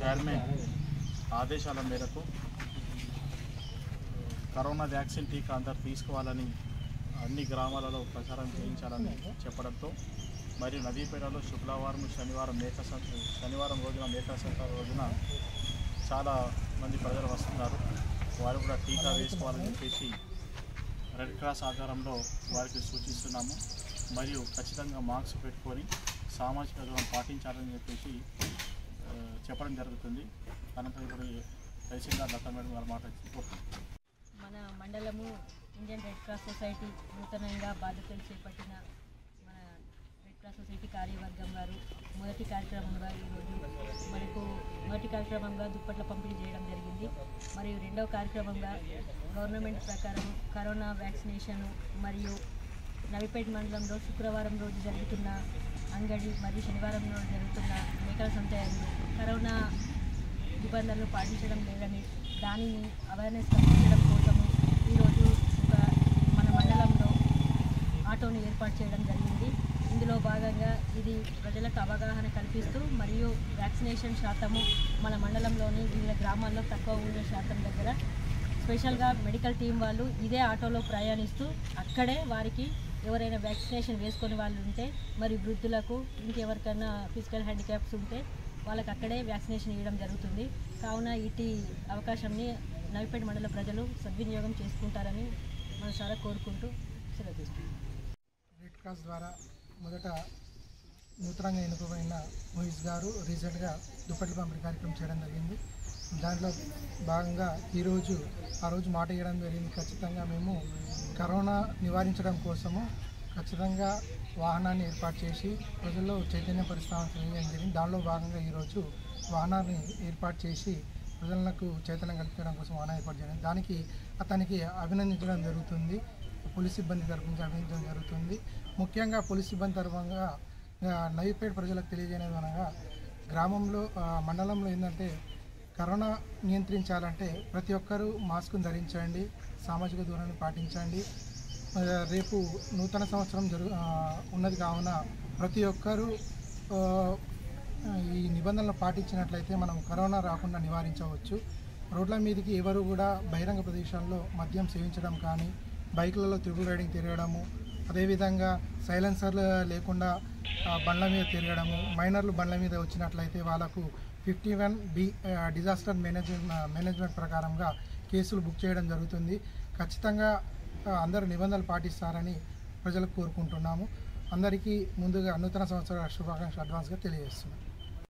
chairman ఆదేశాల మేరకు corona vaccine టీకా అందరు తీసుకోవాలని అన్ని గ్రామాలలో ప్రచారం చేయించాలని చెప్పడంతో మరియు నదీపేటలో శుక్రవారం శనివారం మేక సంత శనివారం రోజున మేక సంత రోజున చాలా మంది ప్రజలు వస్తున్నారు వారు కూడా టీకా వేసుకోవాలని చెప్పేసి రెడ్ క్రాస్ ఆధారంలో వారికి సూచిస్తున్నాము మరియు ఖచ్చితంగా మార్క్స్ పెట్టుకొని సామాజిక దూరం పాటించాలని చెప్పేసి ఆ, చెప్పడం జరుగుతుంది అనంతరం ఇప్పుడు తహసీల్దార్ లతా మేడం గారు మాట్లాడుతున్నారు మన మండలము ఇండియన్ రెడ్ క్రాస్ సొసైటీ నూతనంగా బాధ్యతలు చేపట్టిన మన రెడ్ క్రాస్ సొసైటీ కార్యవర్గం వారు మొదటి కార్యక్రమంగా ఈరోజు మనకు మొదటి కార్యక్రమంగా దుప్పట్ల పంపిణీ చేయడం జరిగింది మరియు రెండవ కార్యక్రమంగా గవర్నమెంట్ ప్రకారం కరోనా వ్యాక్సినేషన్ మరియు నవిపేట మండలంలో శుక్రవారం రోజు జరుగుతున్న అంగడి మరియు శనివారం రోజు జరుగుతున్న మేకల సంతయంలో కరోనా నిబంధనలు పాటించడం లేదని దానిని అవేర్నెస్ కల్పించడం కోసము ఈరోజు ఒక మన మండలంలో ఆటోని ఏర్పాటు చేయడం జరిగింది ఇందులో భాగంగా ఇది ప్రజలకు అవగాహన కల్పిస్తూ మరియు వ్యాక్సినేషన్ శాతము మన మండలంలోని వివిధ గ్రామాల్లో తక్కువ ఉండే శాతం దగ్గర స్పెషల్గా మెడికల్ టీం వాళ్ళు ఇదే ఆటోలో ప్రయాణిస్తూ అక్కడే వారికి ఎవరైనా వ్యాక్సినేషన్ వేసుకొని వాళ్ళు ఉంటే మరి వృద్ధులకు ఇంకెవరికైనా ఫిజికల్ హ్యాండిక్యాప్స్ ఉంటే వాళ్ళకి అక్కడే వ్యాక్సినేషన్ ఇవ్వడం జరుగుతుంది కావున ఇటు అవకాశాన్ని నవిపేట మండల ప్రజలు సద్వినియోగం చేసుకుంటారని మనసారా కోరుకుంటూ సెలవు తీసుకుంటాం రెడ్ క్రాస్ ద్వారా మొదట నూతనంగా ఎన్నుకోబడిన మోయిస్ గారు రీసెంట్గా దుప్పటి పంపిణీ కార్యక్రమం చేయడం జరిగింది దాంట్లో భాగంగా ఈరోజు ఆ రోజు మాట ఇవ్వడం జరిగింది ఖచ్చితంగా మేము కరోనా నివారించడం కోసము ఖచ్చితంగా వాహనాన్ని ఏర్పాటు చేసి ప్రజల్లో చైతన్య పరిస్థానం తెలియజేయడం జరిగింది దానిలో భాగంగా ఈరోజు వాహనాన్ని ఏర్పాటు చేసి ప్రజలకు చైతన్యం కల్పించడం కోసం వాహనం ఏర్పాటు చేయడం దానికి అతనికి అభినందించడం జరుగుతుంది పోలీస్ సిబ్బంది తరపు నుంచి అభినందించడం జరుగుతుంది ముఖ్యంగా పోలీస్ సిబ్బంది తరఫుగా నవీపేట ప్రజలకు తెలియజేయడం అనగా గ్రామంలో ఆ, మండలంలో ఏంటంటే కరోనా నియంత్రించాలంటే ప్రతి ఒక్కరూ మాస్కును ధరించండి సామాజిక దూరాన్ని పాటించండి ఆ, రేపు నూతన సంవత్సరం జరుగు ఆ, ఉన్నది కావున ప్రతి ఒక్కరూ ఆ, ఈ నిబంధనలు పాటించినట్లయితే మనం కరోనా రాకుండా నివారించవచ్చు రోడ్ల మీదకి ఎవరు కూడా బహిరంగ ప్రదేశాల్లో మద్యం సేవించడం కానీ బైకులలో త్రిబుల్ రైడింగ్ తిరగడము అదేవిధంగా సైలెన్సర్లు లేకుండా ఆ, బండ్ల మీద తిరగడము మైనర్లు బండ్ల మీద వచ్చినట్లయితే వాళ్ళకు fifty one B disaster management management ప్రకారంగా కేసులు బుక్ చేయడం జరుగుతుంది ఖచ్చితంగా ఆ, అందరూ నిబంధనలు పాటిస్తారని ప్రజలకు కోరుకుంటున్నాము అందరికీ ముందుగా నూతన సంవత్సర శుభాకాంక్షలు అడ్వాన్స్గా తెలియజేస్తున్నాం